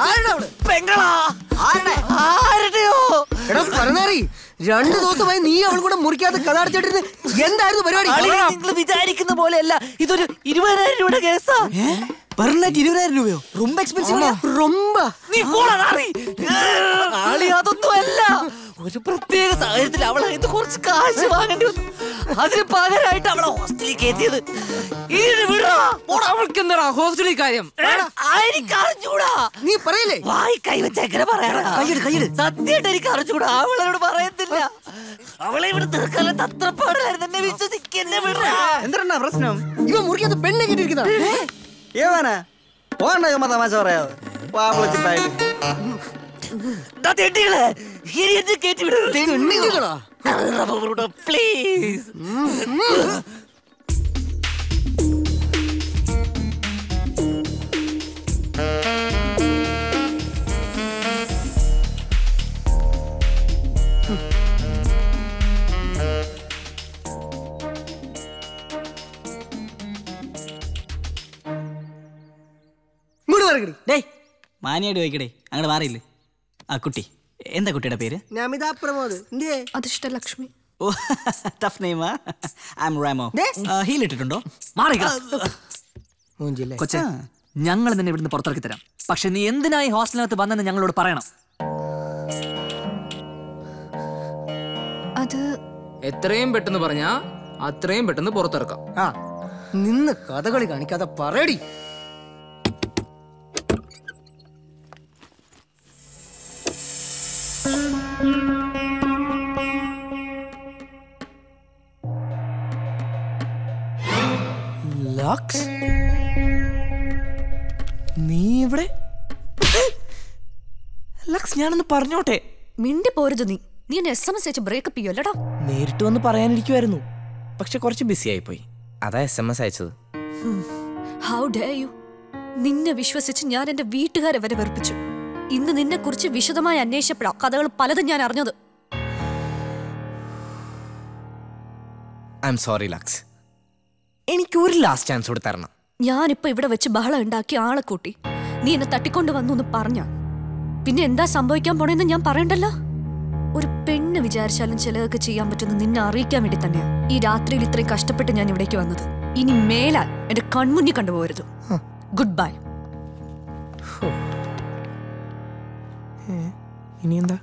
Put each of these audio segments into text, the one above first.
ആരുടെ അവള് പെങ്ങളാ ആരുടെ ആരുടെയോ എടാ പറഞ്ഞാറി രണ്ടു ദിവസമായി നീ അവൾ കൂടെ മുറിക്കാതെ കഥ അടച്ചിട്ടിരുന്ന് എന്തായിരുന്നു പരിപാടി നിങ്ങൾ വിചാരിക്കുന്ന പോലെയല്ല ഇതൊരു ഇരുപതിനായിരം രൂപയുടെ കേസാ പെർണറ്റ് ഇരുപതിനായിരം രൂപയോ റൊമ്പ എക്സ്പെൻസീവ് റൊമ്പ നീ പോടാ നാറി. ആളി അതൊന്നും അല്ല ഒരു പ്രത്യേക സാഹചര്യത്തിൽ അവളെ ഇത് കുറച്ച് കാശ് വാങ്ങേണ്ടി വന്നു അതിന് പകരമായിട്ട് അവളെ ഹോസ്റ്റലിൽ കയറ്റിയത് ഇതിന് വിടാ അവൾക്ക് എന്താ ഹോസ്റ്റലിൽ കാര്യം എനിക്ക് അറിഞ്ഞൂടാ നീ പറയില്ലേ വായി കൈവച്ച എങ്ങനെ പറയണ കൈയ്യെടു, കൈയ്യെടു. സത്യമായിട്ട് എനിക്ക് അറിഞ്ഞൂടാ അവളോട് പറയത്തില്ല അവളെ ഇവിടെ തീർക്കാനുള്ള തത്രപ്പാടിലായിരുന്നു എന്നെ വിശ്വസിക്കെന്നെ വിടാ എന്താണ് പ്രശ്നം ഇവ മുറിക്കാത്ത പെണ്ണെ കിട്ടിയിരിക്കുന്ന ഏവാനാ പോകണ്ട ചുമ്മാ തമാശ പറയാതെ പാപ്പിളച്ചിട്ടായാലും ദാ തെണ്ടികളെ ഇനി എന്നെ കയറ്റി തെണ്ടികളാ? വിടും പ്ലീസ് ഇങ്ങോട്ട് പറയടി ഡേയ് മാനിയായിട്ട് ചോദിക്കടേ അങ്ങോട്ട് മാറിയില്ലേ ആ കുട്ടി എന്താ കുട്ടിയുടെ പേര് നമിത പ്രമോദ് എന്തേ അധിഷ്ഠലക്ഷ്മി ഓ ടഫ് നെയിമാ ഐ എം റാമോ ദേ. ഹീൽ ഇട്ടിട്ടുണ്ടോ മാറിക്ക മൂഞ്ചില്ലേ കൊച്ചെ ഞങ്ങൾ നിന്നെ ഇവിടുന്ന് പുറത്തിറക്കി തരാം പക്ഷെ നീ എന്തിനായി ഹോസ്റ്റലിനകത്ത് വന്നെന്ന് ഞങ്ങളോട് പറയണം അത് എത്രയും പെട്ടെന്ന് പറഞ്ഞാ അത്രയും പെട്ടെന്ന് പുറത്തിറക്കാം ആ നിന്ന് കഥകളി കാണിക്കാതെ പറയടി ലക്സ് നീ ഇവിടെ ലക്സ് ഞാനൊന്ന് പറഞ്ഞോട്ടെ മിണ്ടി പോരുത് നീ നീ എന്നെ എസ് എം എസ് അയച്ച് ബ്രേക്കപ്പ് ചെയ്യുമല്ലോടാ നേരിട്ട് വന്ന് പറയാനിരിക്കുമായിരുന്നു പക്ഷെ കുറച്ച് ബിസി ആയിപ്പോയി അതാ എസ് എം എസ് അയച്ചത് ഹൗ ഡേ യു നിന്നെ വിശ്വസിച്ച് ഞാൻ എന്റെ വീട്ടുകാരെ വരെ വെറുപ്പിച്ചു ഇന്ന് നിന്നെ കുറിച്ച് വിശദമായി അന്വേഷിച്ചപ്പോഴാ കഥകൾ പലതും ഞാൻ അറിഞ്ഞത് ഐ എം സോറി ലക്സ് എനിക്ക് ഒരു ലാസ്റ്റ് ചാൻസ് കൂടെ തരണം ഞാനിപ്പോ ഇവിടെ വെച്ച് ബഹളം ഉണ്ടാക്കി ആളെ കൂട്ടി നീ എന്നെ തട്ടിക്കൊണ്ട് വന്നു എന്ന് പറഞ്ഞ പിന്നെ എന്താ സംഭവിക്കാൻ പോണേന്ന് ഞാൻ പറയണ്ടല്ലോ ഒരു പെണ്ണ് വിചാരിച്ചാലും ചിലതൊക്കെ ചെയ്യാൻ പറ്റുന്ന നിന്നെ അറിയിക്കാൻ വേണ്ടി തന്നെയാ ഈ രാത്രിയിൽ ഇത്രയും കഷ്ടപ്പെട്ട് ഞാൻ ഇവിടേക്ക് വന്നത് ഇനി മേലാൽ എന്റെ കൺമുന്നിൽ കണ്ടുപോകരുത് ഗുഡ് ബൈ ഇനി എന്താ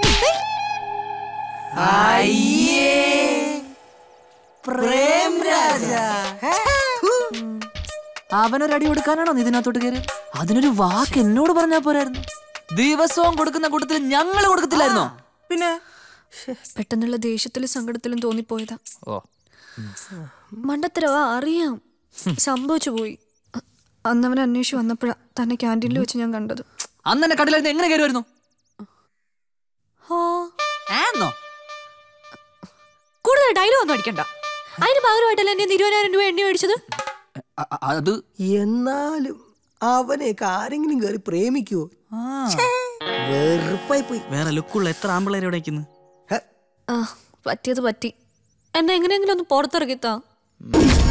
അവനൊരടി കൊടുക്കാനാണോ നീ ഇതിനകത്തോട്ട് കയറി അതിനൊരു വാക്ക് എന്നോട് പറഞ്ഞാ പോരായിരുന്നു ദിവസവും കൊടുക്കുന്ന കൂട്ടത്തിൽ ഞങ്ങൾ കൊടുക്കത്തില്ലായിരുന്നോ പിന്നെ പെട്ടെന്നുള്ള ദേഷ്യത്തിലും സങ്കടത്തിലും തോന്നിപ്പോയതാ ഓ മണ്ടത്തരവാ അറിയാം സംഭവിച്ചു പോയി അ- അന്നവൻ അന്വേഷിച്ച് വന്നപ്പോഴാ തന്നെ ക്യാൻറ്റീനിൽ വെച്ച് ഞാൻ കണ്ടത് അന്ന് എന്നെ കടലായിരുന്നു എങ്ങനെ കയറി വരുന്നു ഹോ ആന്നോ കൂടുതൽ ഡയലോഗ് ഒന്നും അടിക്കണ്ട അതിന് പകരമായിട്ടല്ല എന്നെ ഇന്ന് ഇരുപതിനായിരം രൂപ എണ്ണി മേടിച്ചത് അ- അ- അത് എന്നാലും അവനെയൊക്കെ ആരെങ്കിലും കയറി പ്രേമിക്കുവോ ഛേ, വെറുപ്പായി പോയി വേറെ ലുക്കുള്ള എത്ര ആമ്പിള്ളേരെ ഇവിടെ നിൽക്കുന്നു ആ പറ്റിയത് പറ്റി എന്നെ എങ്ങനെയെങ്കിലും ഒന്ന് പുറത്തിറക്കിത്താ